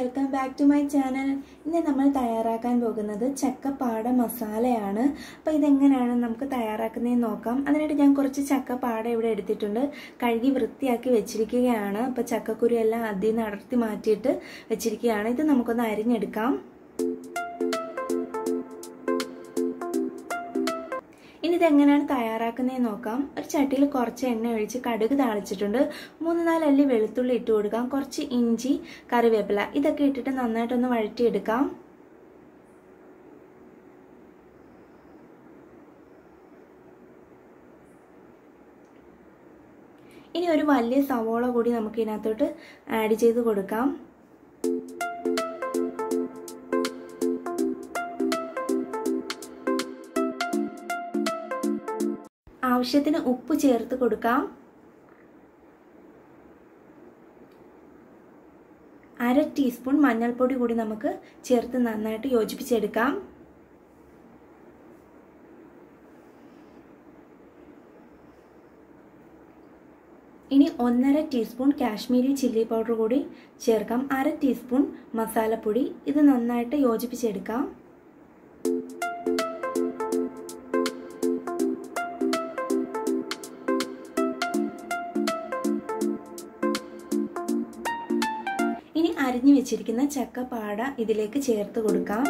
welcome back to my channel ഇന്ന് നമ്മൾ തയ്യാറാക്കാൻ പോകുന്നത് ചക്കപ്പാട മസാലയാണ് അപ്പോൾ ഇതെങ്ങനെയാണ് നമുക്ക് തയ്യാറാക്കുന്നതെന്ന് നോക്കാം അതിനായിട്ട് ഞാൻ കുറച്ച് ചക്കപ്പാട ഇവിടെ എടുത്തിട്ടുണ്ട് കഴുകി വൃത്തിയാക്കി വെച്ചിരിക്കുകയാണ് അപ്പോൾ ചക്കക്കുരു എല്ലാം അതിൽ നിന്ന് അടർത്തി മാറ്റിയിട്ട് വെച്ചിരിക്കുകയാണ് ഇത് നമുക്കൊന്ന് അരിഞ്ഞെടുക്കാം ഇനി ഇതെങ്ങനെയാണ് തയ്യാറാക്കുന്നതെന്ന് നോക്കാം ഒരു ചട്ടിയിൽ കുറച്ച് എണ്ണ ഒഴിച്ച് കടുക് താളിച്ചിട്ടുണ്ട് മൂന്ന് നാല് അല്ലി വെളുത്തുള്ളി ഇട്ട് കൊടുക്കാം കുറച്ച് ഇഞ്ചി കറിവേപ്പില ഇതൊക്കെ ഇട്ടിട്ട് നന്നായിട്ടൊന്ന് വഴറ്റിയെടുക്കാം ഇനി ഒരു വലിയ സവോള കൂടി നമുക്ക് ഇതിനകത്തോട്ട് ആഡ് ചെയ്ത് കൊടുക്കാം ആവശ്യത്തിന് ഉപ്പ് ചേർത്ത് കൊടുക്കാം അര ടീസ്പൂൺ മഞ്ഞൾപ്പൊടി കൂടി നമുക്ക് ചേർത്ത് നന്നായിട്ട് യോജിപ്പിച്ചെടുക്കാം ഇനി ഒന്നര ടീസ്പൂൺ കാശ്മീരി ചില്ലി പൗഡർ കൂടി ചേർക്കാം അര ടീസ്പൂൺ മസാലപ്പൊടി ഇത് നന്നായിട്ട് യോജിപ്പിച്ചെടുക്കാം ഇനി അരിഞ്ഞു വെച്ചിരിക്കുന്ന ചക്കപ്പാട ഇതിലേക്ക് ചേർത്ത് കൊടുക്കാം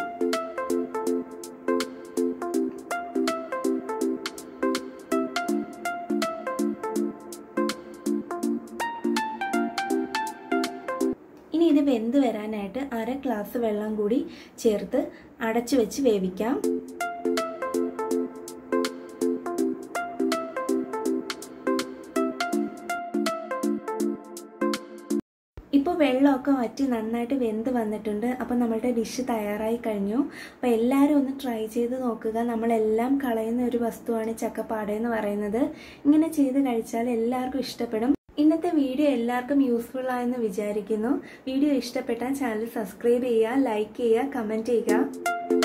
ഇനി ഇത് വെന്ത് വരാനായിട്ട് അര ഗ്ലാസ് വെള്ളം കൂടി ചേർത്ത് അടച്ചു വെച്ച് വേവിക്കാം ഇപ്പോൾ വെള്ളമൊക്കെ വറ്റി നന്നായിട്ട് വെന്ത് വന്നിട്ടുണ്ട് അപ്പോൾ നമ്മളുടെ ഡിഷ് തയ്യാറായി കഴിഞ്ഞു അപ്പോൾ എല്ലാവരും ഒന്ന് ട്രൈ ചെയ്ത് നോക്കുക നമ്മളെല്ലാം കളയുന്ന ഒരു വസ്തുവാണ് ചക്കപ്പാട എന്ന് പറയുന്നത് ഇങ്ങനെ ചെയ്ത് കഴിച്ചാൽ എല്ലാവർക്കും ഇഷ്ടപ്പെടും ഇന്നത്തെ വീഡിയോ എല്ലാവർക്കും യൂസ്ഫുൾ ആയെന്ന് വിചാരിക്കുന്നു വീഡിയോ ഇഷ്ടപ്പെട്ടാൽ ചാനൽ സബ്സ്ക്രൈബ് ചെയ്യുക ലൈക്ക് ചെയ്യുക കമൻറ്റ് ചെയ്യുക